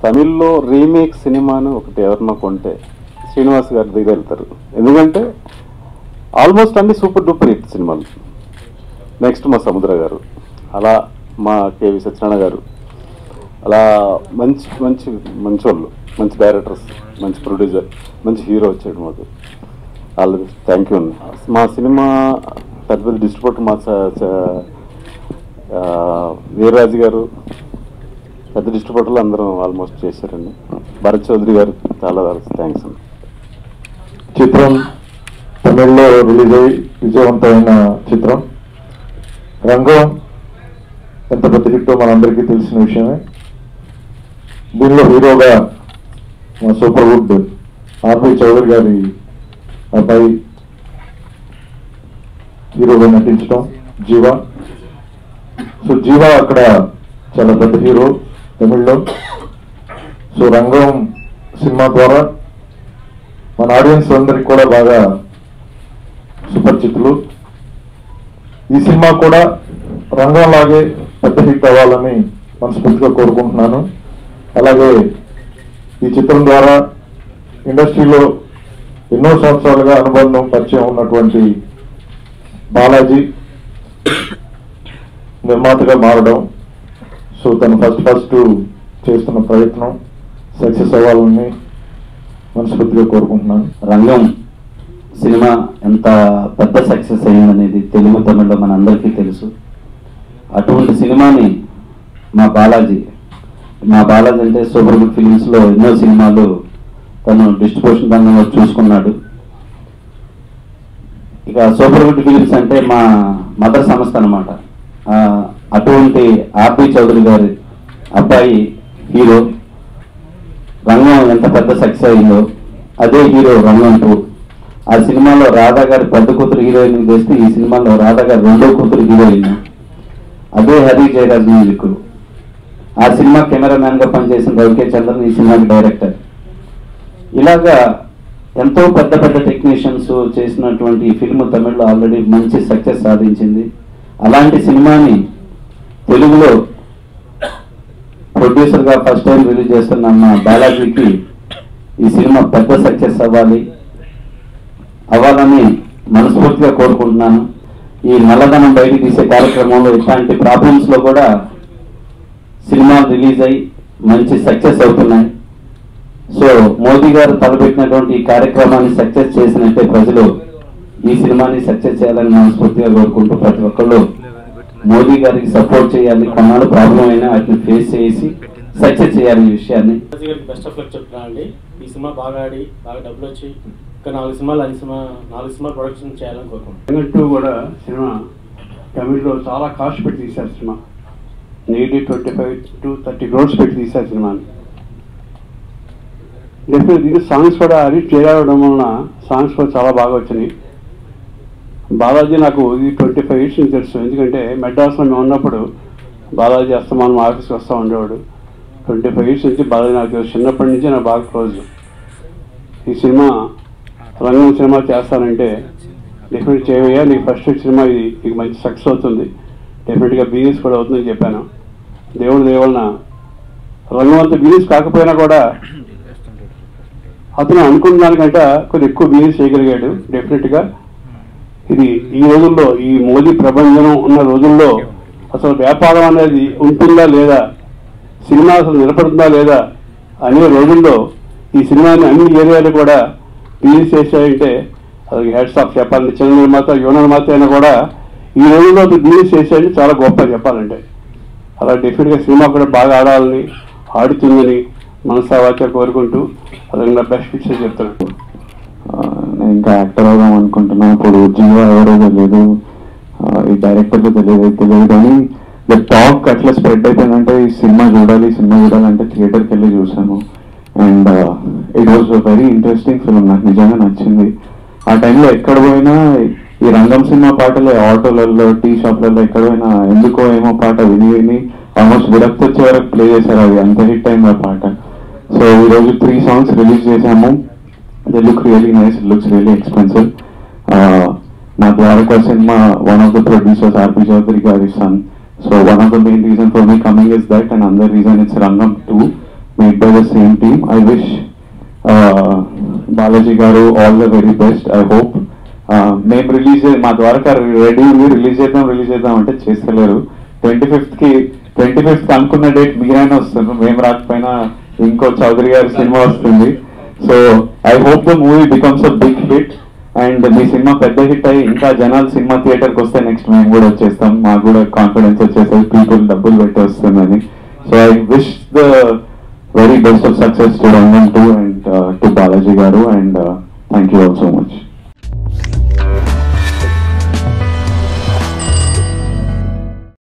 తమిళ్లో రీమేక్ సినిమాను ఒకటి ఎవరినో కొంటే శ్రీనివాస్ గారి దగ్గర వెళ్తారు ఎందుకంటే ఆల్మోస్ట్ అన్ని సూపర్ డూపర్ హిట్ సినిమాలు నెక్స్ట్ మా సముద్ర గారు అలా మా కేవి సత్యనారాయణ గారు అలా మంచి మంచి మంచి వాళ్ళు మంచి డైరెక్టర్స్ మంచి ప్రొడ్యూసర్ మంచి హీరో వచ్చాడు మాకు వాళ్ళు థ్యాంక్ యూ అండి మా సినిమా పెద్ద పెద్ద డిస్ట్రిబ్యూటర్ మా చ- చ- ఆ, వీర్రాజు గారు పెద్ద డిస్ట్రిబ్యూటర్లు అందరం ఆల్మోస్ట్ చేశారండి భరత్ చౌదరి గారు చాలా థ్యాంక్స్ అండి చిత్రం తమిళ్లో రిలీజ్ అయ్యి విజయవంతమైన చిత్రం రంగం ఎంత పెద్ద హిట్టో మనందరికీ తెలిసిన విషయమే దీనిలో హీరోగా మా సూపర్ వుడ్ ఆర్పి చౌదరి గారి అబ్బాయి హీరోగా నటించడం జీవా సో జీవా అక్కడ చాలా పెద్ద హీరో తమిళ్లో సో రంగం సినిమా ద్వారా మన ఆడియన్స్ అందరికి కూడా బాగా సుపరిచితులు ఈ సినిమా కూడా రంగంలాగే పెద్ద హిట్ అవ్వాలని మనస్ఫూర్తిగా కోరుకుంటున్నాను అలాగే ఈ చిత్రం ద్వారా ఇండస్ట్రీలో ఎన్నో సంవత్సరాలుగా అనుబంధం పరిచయం ఉన్నటువంటి బాలాజీ నిర్మాతగా మారడం సో తను ఫస్ట్ ఫస్ట్ చేస్తున్న ప్రయత్నం సక్సెస్ అవ్వాలని మనస్ఫూర్తిగా కోరుకుంటున్నాను రంగం సినిమా ఎంత పెద్ద సక్సెస్ అయిందనేది తెలుగు తమిళలో మన అందరికీ తెలుసు అటువంటి సినిమాని మా బాలాజీ మా బాలాజీ అంటే సూపర్ గుడ్ ఫిలిమ్స్లో ఎన్నో సినిమాలు తను డిస్ట్రిబ్యూషన్ రంగంలో చూసుకున్నాడు ఇక సూపర్ గుడ్ ఫిలిమ్స్ అంటే మా మదర్ సంస్థ అనమాట అటువంటి ఆర్పి చౌదరి గారి అబ్బాయి హీరో రంగం ఎంత పెద్ద సక్సెస్ అయిందో అదే హీరో రంగం టూ ఆ సినిమాలో రాధా గారి పెద్ద కూతురు హీరోయిన్ చేస్తే ఈ సినిమాలో రాధా గారి రెండో కూతురు హీరోయిన్ అదే హరి జయరాజ్ మ్యూజిక్ ఆ సినిమా కెమెరామ్యాన్ గా పనిచేసిన రవికే చంద్రన్ ఈ సినిమాకి డైరెక్టర్ ఇలాగా ఎంతో పెద్ద పెద్ద టెక్నీషియన్స్ చేసినటువంటి ఈ ఫిల్మ్ తమిళ్లో ఆల్రెడీ మంచి సక్సెస్ సాధించింది అలాంటి సినిమాని తెలుగులో ప్రొడ్యూసర్ గా ఫస్ట్ టైం రిలీజ్ చేస్తున్న మా బాలాజీకి ఈ సినిమా పెద్ద సక్సెస్ అవ్వాలి అవ్వాలని మనస్ఫూర్తిగా కోరుకుంటున్నాను ఈ నల్లధనం బయటికి తీసే కార్యక్రమంలో ఇట్లాంటి ప్రాబ్లమ్స్ లో కూడా సినిమాలు రిలీజ్ అయ్యి మంచి సక్సెస్ అవుతున్నాయి సో మోదీ గారు తలపెట్టినటువంటి ఈ కార్యక్రమాన్ని సక్సెస్ చేసినట్టే ప్రజలు ఈ సినిమాని సక్సెస్ చేయాలని మనస్ఫూర్తిగా కోరుకుంటూ ప్రతి ఒక్కళ్ళు మోదీ గారికి సపోర్ట్ చేయాలి కొన్నాళ్ళు ప్రాబ్లం అయినా వాటిని ఫేస్ చేసి సక్సెస్ చేయాలి ఈ విషయాన్ని రాజు గారికి బెస్ట్ ఆఫ్ లక్ చెప్తున్నాను అండి ఈ సినిమా బాగా ఆడి బాగా డబ్బులు వచ్చి ఇంకా నాలుగు సినిమాలు ఐదు సినిమా నాలుగు సినిమా ప్రొడక్షన్ చేయాలని కోరుకుంటున్నాను టూ కూడా సినిమా తమిళ్లో చాలా కాస్ట్ పెట్టి తీశారు సినిమా nearly twenty five to thirty crores పెట్టి తీశారు సినిమాని డెఫినెట్ దీనికి సాంగ్స్ కూడా అది చేరవడం వలన సాంగ్స్ కూడా చాలా బాగా వచ్చినాయి బాలాజీ నాకు ఇది ట్వంటీ ఫైవ్ ఇయర్స్ నుంచి తెలుసు ఎందుకంటే మెడ్రాస్లో మేము ఉన్నప్పుడు బాలాజీ అస్తమానం ఆఫీస్కి వస్తూ ఉండేవాడు ట్వంటీ ఫైవ్ ఇయర్స్ నుంచి బాలాజీ నాకు తెలుసు. చిన్నప్పటి నుంచి నాకు బాగా క్లోజ్ ఈ సినిమా రంగం సినిమా చేస్తానంటే డెఫినెట్ చేయవయ్యా నీకు ఫస్ట్ సినిమా ఇది నీకు మంచి సక్సెస్ అవుతుంది డెఫినెట్గా బిజినెస్ కూడా అవుతుందని చెప్పాను దేవుడి దేవుళ్ళన రంగం అంత బిజినెస్ కాకపోయినా కూడా అతను అనుకున్న దానికంటే కొంచెం ఎక్కువ బిజినెస్ చేయగలిగాడు డెఫినెట్గా ఇది ఈ రోజుల్లో ఈ మోదీ ప్రపంచం ఉన్న రోజుల్లో అసలు వ్యాపారం అనేది ఉంటుందా లేదా సినిమా అసలు నిలబడుతుందా లేదా అనే రోజుల్లో ఈ సినిమాని అన్ని ఏరియాలు కూడా రిలీజ్ చేశాయంటే అది హెడ్స్ ఆఫ్ చెప్పాలంటే చిన్న నిర్మాత యువ నిర్మాత అయినా కూడా ఈ రోజుల్లో రిలీజ్ చేసేది చాలా గొప్ప చెప్పాలంటే అలా డెఫినెట్గా సినిమా కూడా బాగా ఆడాలని ఆడుతుందని మనసావాచ కోరుకుంటూ అదే నా బెస్ట్ పిక్చర్ చెప్తాను ఆ, నేను ఇంకా యాక్టర్ అవుదాం అనుకుంటున్నా ఇప్పుడు జీవో ఎవరో తెలియదు ఆ, ఈ డైరెక్టర్ తెలియదు తెలియదు కానీ ద టాక్ అట్లా స్ప్రెడ్ అయిపోయిందంటే ఈ సినిమా చూడాలి ఈ సినిమా చూడాలంటే థియేటర్కి వెళ్ళి చూసాను and it was very interesting film నాకు నిజంగా నచ్చింది ఆ టైంలో ఎక్కడ పోయినా ఈ రంగం సినిమా పాటలు ఆటోలలో టీ షాప్లలో ఎక్కడ పోయినా ఎందుకో ఏమో పాట విని విని ఆల్మోస్ట్ విరక్తి వచ్చే వరకు ప్లే చేశారు అది అంత హిట్ అయింది ఆ పాట సో ఈ రోజు త్రీ సాంగ్స్ రిలీజ్ చేశాము they look really nice looks really expensive నా ద్వారకా సినిమా one of the producers RP Chowdary గారి son so one of the main reason for me coming is that and another reason it's Rangam two made by the same team. I wish uh, Balaji గారు all the very best I hope మేము release మా Dwaraka ready ఉంది release చేద్దాం release చేద్దాం అంటే చేస్తలేరు twenty fifth కి twenty fifth అనుకున్న డేట్ మీరైనా వస్తున్నారు మేము రాకపోయినా ఇంకో చౌదరి గారి సినిమా వస్తుంది so I hope the movie becomes a big hit and మీ సినిమా పెద్ద హిట్ అయ్యి ఇంకా జనాలు సినిమా థియేటర్కి వస్తే నెక్స్ట్ మేము కూడా వచ్చేస్తాం మాకు కూడా కాన్ఫిడెన్స్ వచ్చేసి పీపుల్ డబ్బులు పెట్టి వస్తుందని so I wish the very best of success to Rangan two and to Balaji గారు and thank you all so much